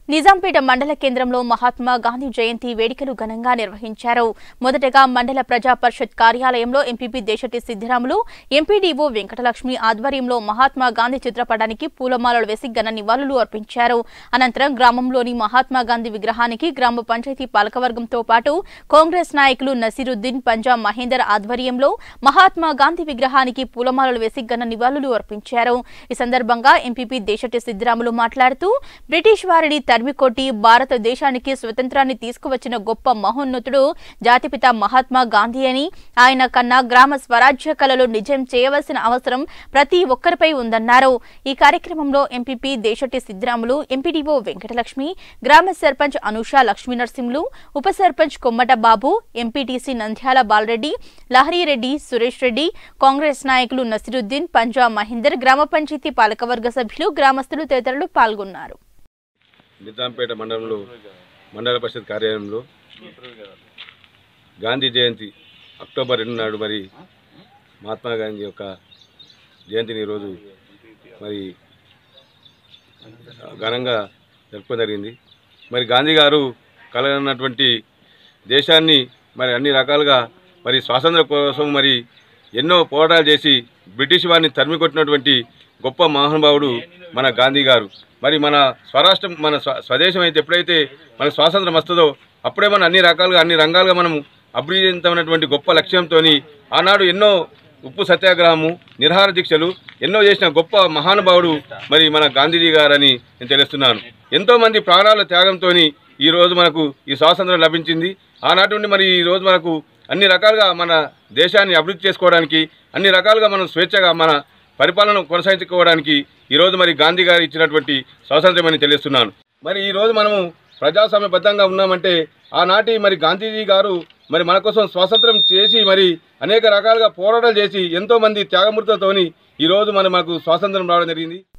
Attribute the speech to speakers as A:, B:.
A: నిజాంపేట మండల కేంద్రంలో మహాత్మా గాంధీ జయంతి వేడుకలు ఘనంగా నిర్వహించారు మొదటగా మండల ప్రజా పరిషత్ కార్యాలయంలో ఎంపీపీ దేశటి సిద్దిరాములు ఎంపీడీఓ వెంకటలక్ష్మి ఆధ్వర్యంలో మహాత్మా గాంధీ చిత్రపటానికి పూలమాలలు వేసి ఘన నివాళులు అర్పించారు అనంతరం గ్రామంలోని మహాత్మా గాంధీ విగ్రహానికి గ్రామ పంచాయతీ పాలకవర్గంతో పాటు కాంగ్రెస్ నాయకులు నసీరుద్దీన్ పంజాబ్ మహేందర్ ఆధ్వర్యంలో మహాత్మా గాంధీ విగ్రహానికి పూలమాలలు వేసి ఘన నివాళులు అర్పించారు ఈ సందర్భంగా ఎంపీపీ దేశటి సిద్దిరాములు మాట్లాడుతూ బ్రిటిష్ వారిని తరిమికొట్టి భారతదేశానికి స్వతంత్రాన్ని తీసుకువచ్చిన గొప్ప మహోన్నతుడు జాతిపిత మహాత్మా గాంధీ అని ఆయన కన్నా గ్రామ స్వరాజ్య కళలు నిజం చేయవలసిన అవసరం ప్రతి ఒక్కరిపై ఉందన్నారు ఈ కార్యక్రమంలో ఎంపీపీ దేశటి సిద్దిరాములు ఎంపీడీఓ వెంకటలక్ష్మి గ్రామ సర్పంచ్ అనూష లక్ష్మీ నరసింహులు ఉప సర్పంచ్ కొమ్మట బాబు ఎంపీటీసీ నంద్యాల బాలరెడ్డి లహరిరెడ్డి సురేష్ రెడ్డి కాంగ్రెస్ నాయకులు నసిరుద్దీన్ పంజాబ్ మహేందర్ గ్రామ పంచాయతీ పాలకవర్గ సభ్యులు గ్రామస్తులు తదితరులు పాల్గొన్నారు
B: నిజాంపేట మండలంలో మండల పరిషత్ కార్యాలయంలో గాంధీ జయంతి అక్టోబర్ రెండు నాడు మరి మహాత్మా గాంధీ యొక్క జయంతిని ఈరోజు మరి ఘనంగా జరుపుకోవడం జరిగింది మరి గాంధీ గారు కలగన్నటువంటి దేశాన్ని మరి అన్ని రకాలుగా మరి స్వాతంత్ర కోసం మరి ఎన్నో పోరాటాలు చేసి బ్రిటిష్ వారిని తరిమి కొట్టినటువంటి గొప్ప మహానుభావుడు మన గాంధీ గారు మరి మన స్వరాష్ట్రం మన స్వ స్వదేశం అయితే ఎప్పుడైతే మన స్వాతంత్రం వస్తుందో అప్పుడే మనం అన్ని రకాలుగా అన్ని రంగాలుగా మనం అభివృద్ధి చెందుతామన్నటువంటి గొప్ప లక్ష్యంతో ఆనాడు ఎన్నో ఉప్పు సత్యాగ్రహము నిరహార దీక్షలు ఎన్నో చేసిన గొప్ప మహానుభావుడు మరి మన గాంధీజీ గారని నేను తెలుస్తున్నాను ఎంతోమంది ప్రాణాల త్యాగంతో ఈ రోజు మనకు ఈ స్వాతంత్రం లభించింది ఆనాటి నుండి మరి ఈ రోజు మనకు అన్ని రకాలుగా మన దేశాన్ని అభివృద్ధి చేసుకోవడానికి అన్ని రకాలుగా మనం స్వేచ్ఛగా మన పరిపాలన కొనసాగించుకోవడానికి ఈరోజు మరి గాంధీ గారు ఇచ్చినటువంటి స్వాతంత్ర్యమని తెలియస్తున్నాను మరి ఈరోజు మనము ప్రజాస్వామ్యబద్ధంగా ఉన్నామంటే ఆనాటి మరి గాంధీజీ గారు మరి మన కోసం స్వాతంత్రం చేసి మరి అనేక రకాలుగా పోరాటాలు చేసి ఎంతోమంది త్యాగమూర్తులతోని ఈరోజు మరి మనకు స్వాతంత్రం రావడం జరిగింది